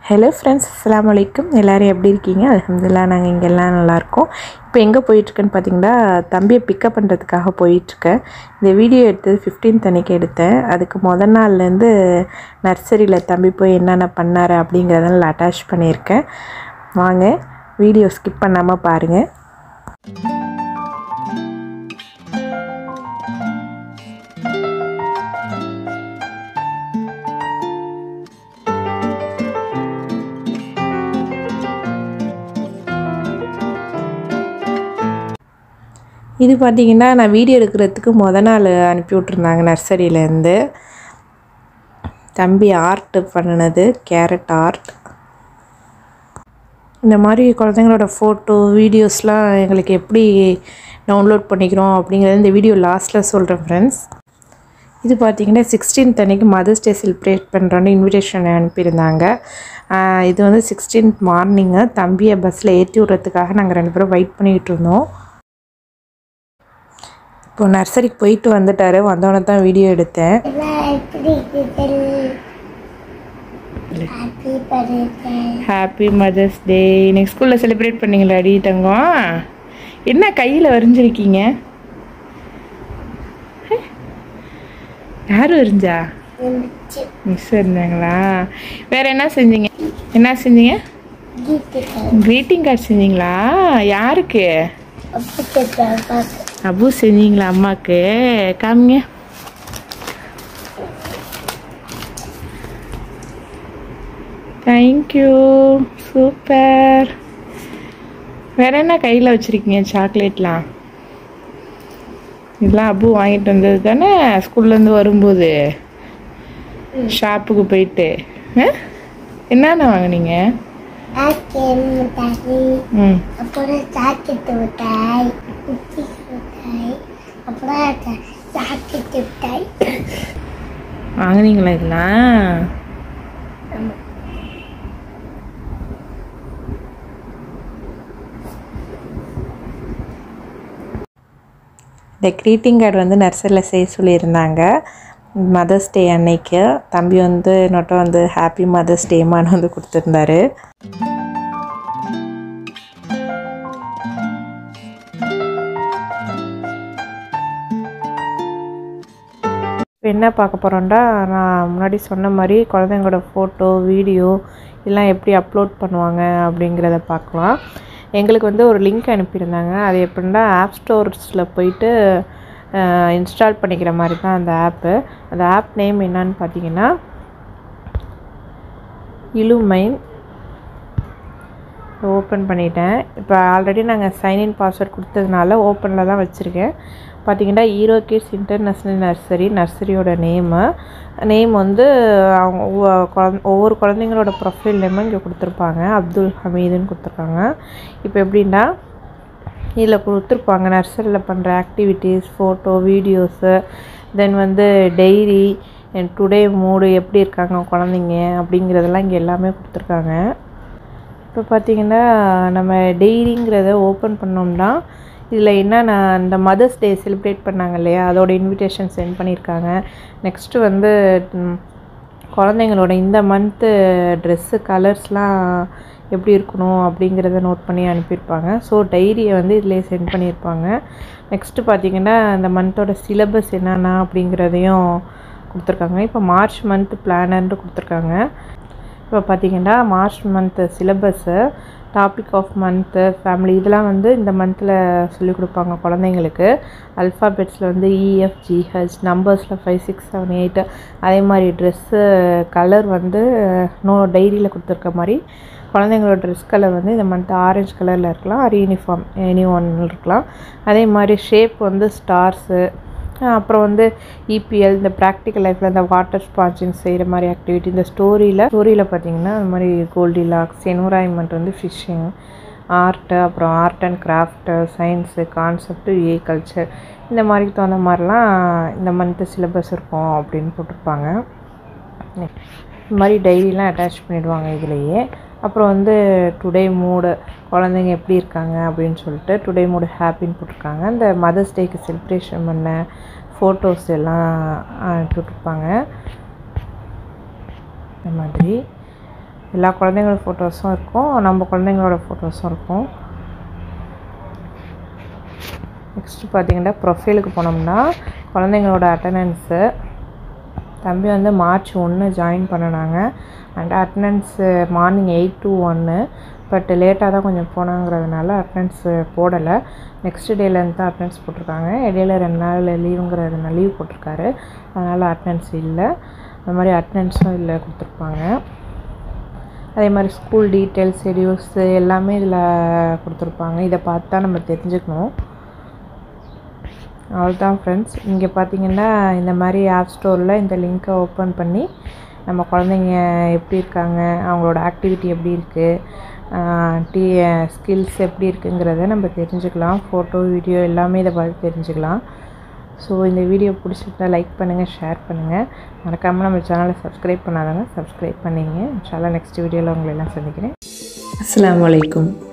Hello friends அஸ்ஸலாமு அலைக்கும் எல்லோரும் எப்படி இருக்கீங்க அல்ஹம்துலில்லாஹ் நாங்கள் இங்கே எல்லாம் நல்லாயிருக்கோம் இப்போ எங்கே போயிட்டுருக்கேன்னு பார்த்தீங்கன்னா தம்பியை பிக்கப் பண்ணுறதுக்காக போயிட்டுருக்கேன் இந்த வீடியோ எடுத்தது 15th அன்னைக்கு எடுத்தேன் அதுக்கு முத நாள்லேருந்து நர்சரியில் தம்பி போய் என்னென்ன பண்ணார் அப்படிங்கிறதெல்லாம் அட்டாச் பண்ணியிருக்கேன் வாங்க வீடியோ ஸ்கிப் பண்ணாமல் பாருங்கள் இது பார்த்தீங்கன்னா நான் வீடியோ எடுக்கிறதுக்கு முத நாள் அனுப்பி விட்ருந்தாங்க நர்சரியிலேருந்து தம்பி ஆர்ட் பண்ணினது கேரட் ஆர்ட் இந்த மாதிரி குழந்தைங்களோட ஃபோட்டோ வீடியோஸ்லாம் எங்களுக்கு எப்படி டவுன்லோட் பண்ணிக்கிறோம் அப்படிங்கிறது இந்த வீடியோ லாஸ்ட்டில் சொல்கிறேன் ஃப்ரெண்ட்ஸ் இது பார்த்தீங்கன்னா சிக்ஸ்டீன்த் அன்னைக்கு மதர்ஸ் டே செலிப்ரேட் பண்ணுறோன்னு இன்விடேஷன் அனுப்பியிருந்தாங்க ஆஹ் இது வந்து சிக்ஸ்டீன்த் மார்னிங்கு தம்பியை பஸ்ஸில் ஏற்றி விட்றதுக்காக நாங்கள் ரெண்டு பேரும் வெயிட் பண்ணிகிட்டு இருந்தோம் இப்போ நர்சரிக்கு போயிட்டு வந்துட்டாரு வந்தோடனே தான் வீடியோ எடுத்தேன் எல்லாம் எப்படி இருக்குது happy birthday happy mother's day இன்னைக்கு ஸ்கூலில் செலிப்ரேட் பண்ணீங்களாடி தங்கம் என்ன கையில் வரைஞ்சிருக்கீங்க யார் வரைஞ்சா இருந்துச்சு மிஸ் இருந்தாங்களா வேற என்ன செஞ்சீங்க என்ன செஞ்சீங்க கீட்டுகள் greeting கார்டு செஞ்சீங்களா யாருக்கு அப்படி பார்க்க அபு செஞ்சீங்களா அம்மாவுக்கு காமிங்க தேங்க்யூ சூப்பர் வேற என்ன கையில் வச்சுருக்கீங்க சாக்லேட்லாம் இதெல்லாம் அபு வாங்கிட்டு வந்தது தானே ஸ்கூல்லேருந்து வரும்போது ஷாப்புக்கு போயிட்டு ஆ? என்னென்ன வாங்குனீங்க ஆக்கேன் மிட்டாய் ம் அப்புறம் சாக்கெட்டு மிட்டாய் குச்சி மிட்டாய் அப்புறம் சா- சாக்கெட்டு மிட்டாய் வாங்குனீங்களா இதெல்லாம் இந்த க்ரீட்டிங் கார்டு வந்து நர்சரியில் செய்ய சொல்லியிருந்தாங்க மதர்ஸ் டே அன்னைக்கு தம்பி வந்து என்னோட்ட வந்து ஹாப்பி மதர்ஸ் டேமான்னு வந்து கொடுத்துருந்தாரு இப்போ என்ன பார்க்க போகிறோம்டா நான் முன்னாடி சொன்ன மாதிரி குழந்தைங்களோட ஃபோட்டோ வீடியோ இதெல்லாம் எப்படி அப்லோட் பண்ணுவாங்க அப்படிங்கிறத பார்க்கலாம் எங்களுக்கு வந்து ஒரு லிங்க் அனுப்பியிருந்தாங்க அது எப்படின்னா ஆப் ஸ்டோர்ஸில் போயிட்டு இன்ஸ்டால் பண்ணிக்கிற மாதிரி தான் அந்த ஆப்பு அந்த ஆப் நேம் என்னன்னு பார்த்தீங்கன்னா இலுமைன் ஓப்பன் பண்ணிட்டேன் இப்போ ஆல்ரெடி நாங்கள் சைன்இன் பாஸ்வேர்ட் கொடுத்ததுனால ஓப்பனில் தான் வச்சுருக்கேன் பார்த்தீங்கன்னா ஈரோ கிட்ஸ் இன்டர்நேஷ்னல் நர்சரி நர்சரியோட நேமு நேம் வந்து அவங்க ஒவ்வொ- குழந் ஒவ்வொரு குழந்தைங்களோட ப்ரொஃபைல் நேமும் இங்கே கொடுத்துருப்பாங்க அப்துல் ஹமீதுன்னு கொடுத்துருக்காங்க இப்போ எப்படின்னா இதில் கொடுத்துருப்பாங்க நர்சரியில் பண்ணுற ஆக்டிவிட்டீஸ் ஃபோட்டோ வீடியோஸு தென் வந்து டெய்ரி டுடே மூடு எப்படி இருக்காங்க குழந்தைங்க அப்படிங்கிறதெல்லாம் இங்கே எல்லாமே கொடுத்துருக்காங்க இப்போ பார்த்தீங்கன்னா நம்ம டெய்ரிங்கிறத ஓப்பன் பண்ணோம்னா இதில் என்னென்ன இந்த மதர்ஸ் டே செலிப்ரேட் பண்ணாங்க இல்லையா அதோட இன்விடேஷன் சென்ட் பண்ணியிருக்காங்க நெக்ஸ்ட்டு வந்து ம், குழந்தைங்களோட இந்த மந்த்து ட்ரெஸ்ஸு கலர்ஸ்லாம் எப்படி இருக்கணும் அப்படிங்கிறத நோட் பண்ணி அனுப்பியிருப்பாங்க ஸோ டைரியை வந்து இதிலே சென்ட் பண்ணியிருப்பாங்க நெக்ஸ்ட்டு பார்த்தீங்கன்னா இந்த மந்தோட சிலபஸ் என்னென்ன அப்படிங்கிறதையும் கொடுத்துருக்காங்க இப்போ மார்ச் மந்த் பிளானர்ன்ட்டு கொடுத்துருக்காங்க இப்போ பார்த்தீங்கன்னா March month syllabus topic of month family இதெல்லாம் வந்து இந்த மந்தில் சொல்லிக் கொடுப்பாங்க குழந்தைங்களுக்கு அல்ஃபாபெட்ஸில் வந்து இஎஃப் ஜிஹெச் நம்பர்ஸில் ஃபைவ் சிக்ஸ் செவன் எயிட் அதே மாதிரி ட்ரெஸ்ஸு கலர் வந்து நோ டைரியில் கொடுத்துருக்க மாதிரி குழந்தைங்களோட ட்ரெஸ் கலர் வந்து இந்த மந்த் ஆரஞ்சு கலரில் இருக்கலாம் ஆர் யூனிஃபார்ம் எனி ஒன் இருக்கலாம் அதே மாதிரி ஷேப் வந்து ஸ்டார்ஸு அப்புறம் வந்து இபிஎல் இந்த ப்ராக்டிக்கல் லைஃப்பில் இந்த வாட்டர் ஸ்பான்சிங் செய்கிற மாதிரி ஆக்டிவிட்டி இந்த ஸ்டோரியில் ஸ்டோரியில் பார்த்தீங்கன்னா அந்த மாதிரி கோல்டி லாக்ஸ் என்வரான்மெண்ட் வந்து ஃபிஷ்ஷிங் ஆர்ட்டு அப்புறம் art and craft science concept ஏ கல்ச்சர் இந்த மாதிரி தகுந்த மாதிரிலாம் இந்த மந்த்து சிலபஸ் இருக்கும் அப்படின்னு போட்டிருப்பாங்க இந்த மாதிரி டைரிலாம் அட்டாச் பண்ணிடுவாங்க இதுலேயே அப்புறம் வந்து டுடே மூடு குழந்தைங்க எப்படி இருக்காங்க அப்படின்னு சொல்லிட்டு டுடே மூடு ஹாப்பின்னு போட்டிருக்காங்க இந்த மதர்ஸ் டேக்கு செலிப்ரேஷன் பண்ண ஃபோட்டோஸ் எல்லாம் அனுப்பிவிட்ருப்பாங்க இந்த மாதிரி எல்லா குழந்தைங்களோட ஃபோட்டோஸும் இருக்கும் நம்ம குழந்தைங்களோட ஃபோட்டோஸும் இருக்கும் நெக்ஸ்ட்டு பார்த்தீங்கன்னா ப்ரொஃபைலுக்கு போனோம்னா குழந்தைங்களோட அட்டண்டன்ஸு தம்பி வந்து மார்ச் ஒன்று ஜாயின் பண்ணினாங்க and attendance morning eight to ஒன்று பட் லேட்டாக தான் கொஞ்சம் போனாங்கிறதுனால அட்டண்டன்ஸ் போடலை நெக்ஸ்ட் டேலேருந்து தான் அட்டண்டன்ஸ் போட்டிருக்காங்க இடையில ரெண்டு நாள் லீவுங்கிறதுனால லீவ் போட்டிருக்காரு அதனால் அட்டண்டன்ஸ் இல்லை அது மாதிரி அட்டண்டன்ஸும் இல்லை கொடுத்துருப்பாங்க அதே மாதிரி ஸ்கூல் டீட்டெயில்ஸ் ஷெடியூல்ஸு எல்லாமே இதில் கொடுத்துருப்பாங்க இதை பார்த்து தான் நம்ம தெரிஞ்சுக்கணும் அவ்வளோதான் ஃப்ரெண்ட்ஸ் இங்கே பார்த்தீங்கன்னா இந்த மாதிரி ஆப் ஸ்டோரில் இந்த லிங்க்கை ஓப்பன் பண்ணி நம்ம குழந்தைங்க எப்படி இருக்காங்க அவங்களோட ஆக்டிவிட்டி எப்படி இருக்குது டி ஸ்கில்ஸ் எப்படி இருக்குங்கிறத நம்ம தெரிஞ்சுக்கலாம் ஃபோட்டோ வீடியோ எல்லாமே இதை பார்த்து தெரிஞ்சுக்கலாம் ஸோ இந்த வீடியோ பிடிச்சிருந்தா லைக் பண்ணுங்கள் ஷேர் பண்ணுங்கள் மறக்காமல் நம்ம சேனலை சப்ஸ்கிரைப் பண்ணாதவங்க சப்ஸ்கிரைப் பண்ணிங்க இன்ஷால்லா நெக்ஸ்ட் வீடியோவில் உங்களை எல்லாம் சந்திக்கிறேன் அஸ்ஸலாமு அலைக்கும்